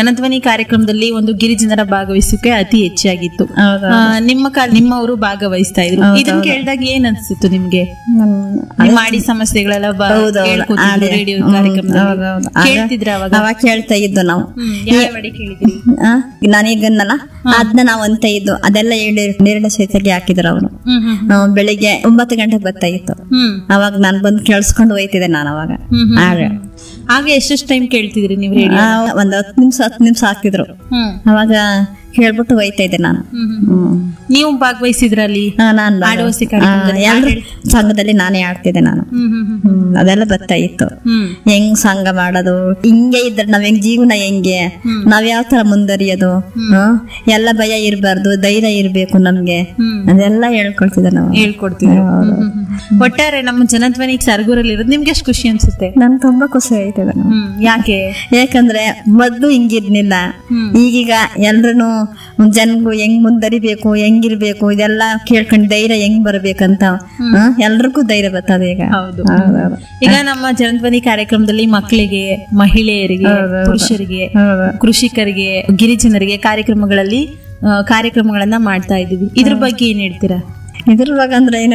ಜನಧ್ವನಿ ಕಾರ್ಯಕ್ರಮದಲ್ಲಿ ಒಂದು ಗಿರಿಜನರ ಭಾಗವಹಿಸುವಿಕೆ ಅತಿ ಹೆಚ್ಚಾಗಿತ್ತು ಹೌದು. ಆ, ನಿಮ್ಮ ಕಾಲ ನಿಮ್ಮವರು ಭಾಗವಹಿಸ್ತಾ ಇದ್ರು ಇದನ್ನ ಕೇಳಿದಾಗ ಏನ್ ಅನ್ಸಿತ್ತು ನಿಮ್ಗೆ ನಮ್- ನಿಮ್ ಮಾಡಿ ಸಮಸ್ಯೆಗಳೆಲ್ಲ ಬ- ಹೌದು, ಕೇಳ್ಕೊತಿದ್ರು ಅದೇ. ರೇಡಿಯೋ ಹ್ಮ್, ಕಾರ್ಯಕ್ರಮದಲ್ಲಿ ಹೌದು, ಹೌದು. ಆಗ- ಕೇಳ್ತಿದ್ರ ಅವಾಗ ಅವಾಗ ಕೇಳ್ತಾ ಇದ್ದು ನಾವು ಹ್ಮ್, ಯಾವ ಹಾಡಿ ಕೇಳಿದ್ರಿ ಆ, ನಾನೀಗನ್ನಲ್ಲ ಅದನ್ನ ನಾವು ಅಂತ ಇದ್ದು ಅದೆಲ್ಲ ಹೇಳಿ ನೇರಳೆ ಸಹಿತಗೆ ಹಾಕಿದ್ರು ಅವನು ಹ್ಮ್ ಹ್ಮ್ ನಾವು ಬೆಳಿಗ್ಗೆ ಒಂಬತ್ತು ಗಂಟೆಗೆ ಬರ್ತಾ ಇತ್ತು ಹ್ಮ್ ಅವಾಗ ನಾನು ಬಂದು ಕೇಳಿಸ್ಕೊಂಡು ಹೋಯ್ತಿದ್ದೆ ನಾನು ಅವಾಗ ಹ್ಮ್, ಹ್ಮ್. ಆಗ ಆಗ ಎಷ್ಟೆಷ್ಟು ಟೈಮ್ ಕೇಳ್ತಿದ್ರಿ ನೀವು ರೇಡಿಯೋ ಆ, ಒಂದ್ ಹತ್ತು ನಿಮಿಷ ಹತ್ತು ನಿಮಿಷ ಹಾಕಿದ್ರು ಹ್ಮ್ ಅವಾಗ ಹೇಳ್ಬಿಟ್ಟು ಹೋಯ್ತಾ ಇದ್ದೆ ನಾನು ಹ್ಮ್, ಹ್ಮ್. ಹ್ಮ್ ನೀವು ಭಾಗವಹಿಸಿದ್ರಲ್ಲಿ ಆ, ನಾನ್ ಬಾ- ಆಡುವಸಿ ಆ, ಕಾರ್ಯಕ್ರಮದಲ್ಲಿ ಎಲ್ರು ಸಂಘದಲ್ಲಿ ನಾನೇ ಆಡ್ತಿದ್ದೆ ನಾನು ಹ್ಮ್ ಹ್ಮ್ ಹ್ಮ್ ಹ್ಮ್ ಅದೆಲ್ಲ ಬರ್ತಾ ಇತ್ತು ಹ್ಮ್ ಹೆಂಗ್ ಸಂಘ ಮಾಡೋದು ಹಿಂಗೆ ಇದ್ರೆ ನಾವ್ ಹೆಂಗ್ ಜೀವನ ಹೆಂಗೆ ನಾವ್ ಯಾವ ತರ ಮುಂದರಿಯೋದು ಹ್ಮ್? ಎಲ್ಲ ಭಯ ಇರಬಾರ್ದು ಧೈರ್ಯ ಇರ್ಬೇಕು ನಮ್ಗೆ ಹ್ಮ್. ಅದೆಲ್ಲ ಹೇಳ್ಕೊಳ್ತಿದ್ದೆ ನಾವು ಹೇಳ್ಕೊಡ್ತೀವಿ ಒಟ್ಟಾರೆ ನಮ್ಮ ಜನಧ್ವನಿ ಸರಗೂರಲ್ಲಿ ಇರೋದು ನಿಮ್ಗೆ ಎಷ್ಟು ಖುಷಿ ಅನ್ಸುತ್ತೆ ನನ್ ತುಂಬಾ ಖುಷಿ ಆಯ್ತದೆ ನಾವು ಹ್ಮ್ ಯಾಕೆ ಯಾಕಂದ್ರೆ ಮೊದ್ಲು ಹಿಂಗಿರ್ಲಿಲ್ಲ ಹ್ಮ್. ಈಗೀಗ ಎಲ್ರು ಜನ್ಗೂ ಹೆಂಗ್ ಮುಂದರಿಬೇಕು ಹೆಂಗಿರ್ಬೇಕು ಇದೆಲ್ಲ ಕೇಳ್ಕೊಂಡು ಧೈರ್ಯ ಹೆಂಗ್ ಬರ್ಬೇಕಂತ ಹ್ಮ್? ಎಲ್ರಿಗೂ ಧೈರ್ಯ ಬರ್ತದೆ ಈಗ ಹೌದು ಹೌದೌದು. ಈಗ ನಮ್ಮ ಜನಧ್ವನಿ ಕಾರ್ಯಕ್ರಮದಲ್ಲಿ ಮಕ್ಕಳಿಗೆ ಮಹಿಳೆಯರಿಗೆ ಪುರುಷರಿಗೆ ಹೌದು. ಕೃಷಿಕರಿಗೆ ಗಿರಿಜನರಿಗೆ ಕಾರ್ಯಕ್ರಮಗಳಲ್ಲಿ ಆ, ಕಾರ್ಯಕ್ರಮಗಳನ್ನ ಮಾಡ್ತಾ ಇದೀವಿ ಇದ್ರ ಬಗ್ಗೆ ಏನ್ ಹೇಳ್ತೀರಾ ಇದ್ರ ಬಗ್ಗೆ ಅಂದ್ರೆ ಏನು